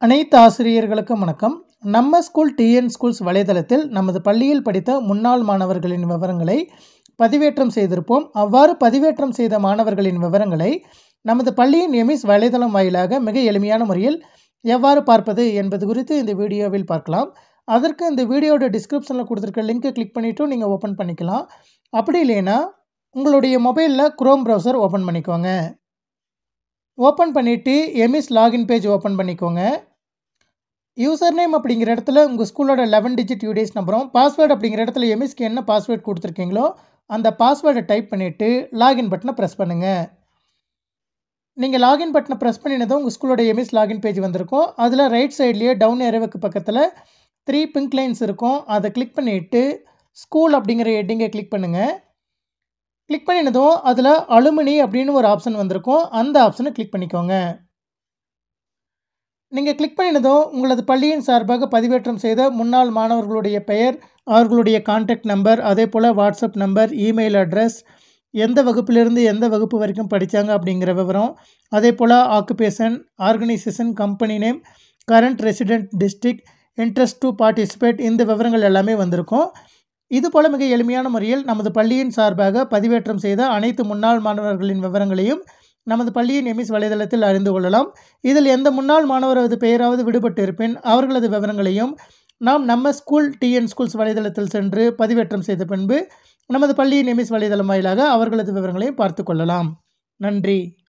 அனைத்து ஆசிரியர்களுக்கும் வணக்கம் நம்ம ஸ்கூல் டிஎன் ஸ்கூல்ஸ் வலைதளத்தில் நமது பள்ளியில் படித்த முன்னாள் மாணவர்களின் விவரங்களை பதிவேற்றம் செய்திருப்போம் அவ்வாறு பதிவேற்றம் செய்த மாணவர்களின் விவரங்களை நமது பள்ளியின் எமிஸ் வலைதளம் வாயிலாக மிக எளிமையான முறையில் எவ்வாறு பார்ப்பது என்பது குறித்து இந்த வீடியோவில் பார்க்கலாம் அதற்கு இந்த வீடியோட டிஸ்கிரிப்ஷனில் கொடுத்துருக்க லிங்க்கை கிளிக் பண்ணிவிட்டும் நீங்கள் ஓப்பன் பண்ணிக்கலாம் அப்படி இல்லைன்னா உங்களுடைய மொபைலில் குரோம் ப்ரௌசர் ஓப்பன் பண்ணிக்கோங்க ஓப்பன் பண்ணிவிட்டு எமிஸ் லாகின் பேஜ் ஓப்பன் பண்ணிக்கோங்க யூசர் நேம் அப்படிங்கிற இடத்துல உங்கள் ஸ்கூலோட லெவன் டிஜிட் யூடிஎஸ் நம்பரும் பாஸ்வேர்டு அப்படிங்கிற இடத்துல எமிஸ்க்கு என்ன பாஸ்வேர்டு கொடுத்துருக்கீங்களோ அந்த பாஸ்வேர்டை டைப் பண்ணிவிட்டு லாகின் பட்டனை ப்ரெஸ் பண்ணுங்கள் நீங்கள் லாகின் பட்டனை ப்ரெஸ் பண்ணினதும் உங்கள் ஸ்கூலோட எமிஸ் லாகின் பேஜ் வந்திருக்கும் அதில் ரைட் சைட்லேயே டவுன் ஏரவுக்கு பக்கத்தில் த்ரீ பிங்க் லைன்ஸ் இருக்கும் அதை கிளிக் பண்ணிவிட்டு ஸ்கூல் அப்படிங்கிற ஹெட்டிங்கை கிளிக் பண்ணுங்கள் கிளிக் பண்ணினதும் அதில் அலுமினி அப்படின்னு ஒரு ஆப்ஷன் வந்திருக்கும் அந்த ஆப்ஷனை கிளிக் பண்ணிக்கோங்க நீங்கள் கிளிக் பண்ணினதும் உங்களது பள்ளியின் சார்பாக பதிவேற்றம் செய்த முன்னாள் மாணவர்களுடைய பெயர் அவர்களுடைய கான்டாக்ட் நம்பர் அதே போல் வாட்ஸ்அப் நம்பர் இமெயில் அட்ரஸ் எந்த வகுப்பிலிருந்து எந்த வகுப்பு வரைக்கும் படித்தாங்க அப்படிங்கிற விவரம் அதே போல் occupation organisation company name current resident district interest to participate இந்த விவரங்கள் எல்லாமே வந்திருக்கும் இது போல் மிக எளிமையான முறையில் நமது பள்ளியின் சார்பாக பதிவேற்றம் செய்த அனைத்து முன்னாள் மாணவர்களின் விவரங்களையும் நமது பள்ளியின் எமிஸ் வலைதளத்தில் அறிந்து கொள்ளலாம் இதில் எந்த முன்னாள் மாணவரது பெயராவது விடுபட்டு இருப்பின் அவர்களது விவரங்களையும் நாம் நம்ம ஸ்கூல் டிஎன் ஸ்கூல்ஸ் வலைதளத்தில் சென்று பதிவேற்றம் செய்த பின்பு நமது பள்ளியின் எமிஸ் வலைதளம் வாயிலாக அவர்களது விவரங்களையும் பார்த்து கொள்ளலாம் நன்றி